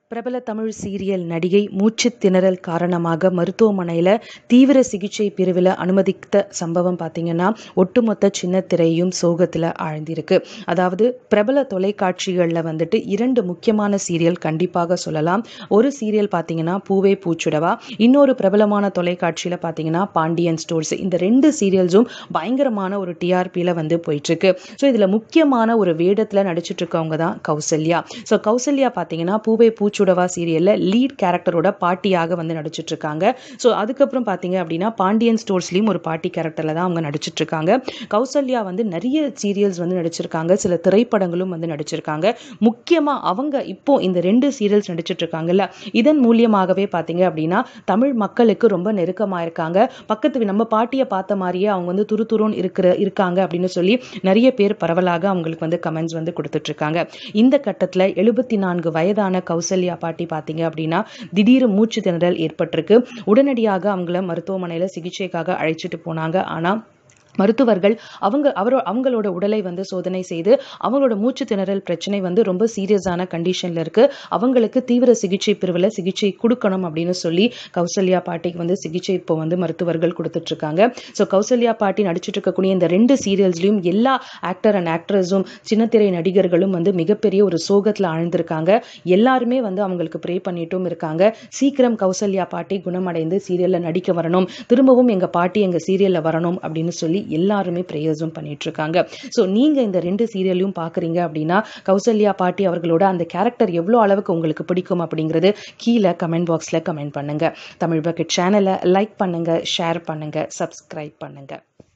பிரபல தமிழ் சீரியல் நடிகை மூச்சுத் திணறல் காரணமாக மருத்துவமனையில் தீவிர சிகிச்சை பிரிவில் அனுமதித்த சம்பவம் பார்த்தீங்கன்னா ஒட்டுமொத்த சின்ன திரையும் சோகத்தில் ஆழ்ந்திருக்கு அதாவது பிரபல தொலைக்காட்சிகளில் வந்துட்டு இரண்டு முக்கியமான சீரியல் கண்டிப்பாக சொல்லலாம் ஒரு சீரியல் பார்த்தீங்கன்னா பூவே பூச்சுடவா இன்னொரு பிரபலமான தொலைக்காட்சியில் பார்த்தீங்கன்னா பாண்டியன் ஸ்டோர்ஸ் இந்த ரெண்டு சீரியல்ஸும் பயங்கரமான ஒரு டிஆர்பியில் வந்து போயிட்டுருக்கு ஸோ இதில் முக்கியமான ஒரு வேடத்தில் நடிச்சிட்டு இருக்கவங்க தான் கௌசல்யா ஸோ கௌசல்யா பார்த்தீங்கன்னா பூவே பூச்சுடவா சீரியலில் லீட் கேரக்டரோட பாட்டியாக வந்து நடிச்சிட்டு இருக்காங்க ஸோ அதுக்கப்புறம் பார்த்தீங்க அப்படின்னா பாண்டியன் ஸ்டோர்ஸ்லேயும் ஒரு பாட்டி கேரக்டரில் தான் அவங்க நடிச்சிட்டு இருக்காங்க கௌசல்யா வந்து நிறைய சீரியல்ஸ் வந்து நடிச்சிருக்காங்க சில திரைப்படங்களும் வந்து நடிச்சிருக்காங்க முக்கியமாக அவங்க இப்போ இந்த ரெண்டு சீரியல்ஸ் நடிச்சிட்டு இருக்காங்கல்ல இதன் மூலியமாகவே பார்த்தீங்க அப்படின்னா தமிழ் மக்களுக்கு ரொம்ப நெருக்கமாக இருக்காங்க பக்கத்து நம்ம பாட்டியை பார்த்த மாதிரியே அவங்க வந்து துரு துருன்னு இருக்கிற இருக்காங்க அப்படின்னு சொல்லி நிறைய பேர் பரவலாக அவங்களுக்கு வந்து கமெண்ட்ஸ் வந்து கொடுத்துட்டு இருக்காங்க இந்த கட்டத்தில் எழுபத்தி நான்கு வயதான கௌசல்யா பாட்டி பார்த்தீங்க அப்படின்னா திடீர் மூச்சு திணறல் ஏற்பட்டிருக்கு உடனடியாக அவங்கள மருத்துவமனையில் சிகிச்சைக்காக அழைச்சிட்டு போனாங்க ஆனால் மருத்துவர்கள் அவங்க அவரோ அவங்களோட உடலை வந்து சோதனை செய்து அவங்களோட மூச்சு திணறல் பிரச்சனை வந்து ரொம்ப சீரியஸான கண்டிஷனில் இருக்கு அவங்களுக்கு தீவிர சிகிச்சை பிரிவில் சிகிச்சை கொடுக்கணும் அப்படின்னு சொல்லி கௌசல்யா பாட்டிக்கு வந்து சிகிச்சை இப்போ வந்து மருத்துவர்கள் கொடுத்துட்டு இருக்காங்க ஸோ கௌசல்யா பாட்டி நடிச்சிட்டு இருக்கக்கூடிய இந்த ரெண்டு சீரியல்ஸ்லையும் எல்லா ஆக்டர் அண்ட் ஆக்ட்ரஸும் சின்னத்திரை நடிகர்களும் வந்து மிகப்பெரிய ஒரு சோகத்தில் ஆழ்ந்திருக்காங்க எல்லாருமே வந்து அவங்களுக்கு ப்ரே பண்ணிட்டும் இருக்காங்க சீக்கிரம் கௌசல்யா பாட்டி குணமடைந்து சீரியலில் நடிக்க வரணும் திரும்பவும் எங்கள் பாட்டி எங்கள் சீரியலில் வரணும் அப்படின்னு சொல்லி எல்லாருமே ப்ரேயர்ஸும் பண்ணிட்டு இருக்காங்க ஸோ நீங்கள் இந்த ரெண்டு சீரியலையும் பார்க்குறீங்க அப்படின்னா கௌசல்யா பாட்டி அவர்களோட அந்த கேரக்டர் எவ்வளோ அளவுக்கு உங்களுக்கு பிடிக்கும் அப்படிங்கிறது கீழே கமெண்ட் பாக்ஸில் கமெண்ட் பண்ணுங்க தமிழ் பக்கெட் சேனலை லைக் பண்ணுங்க ஷேர் பண்ணுங்க சப்ஸ்கிரைப் பண்ணுங்க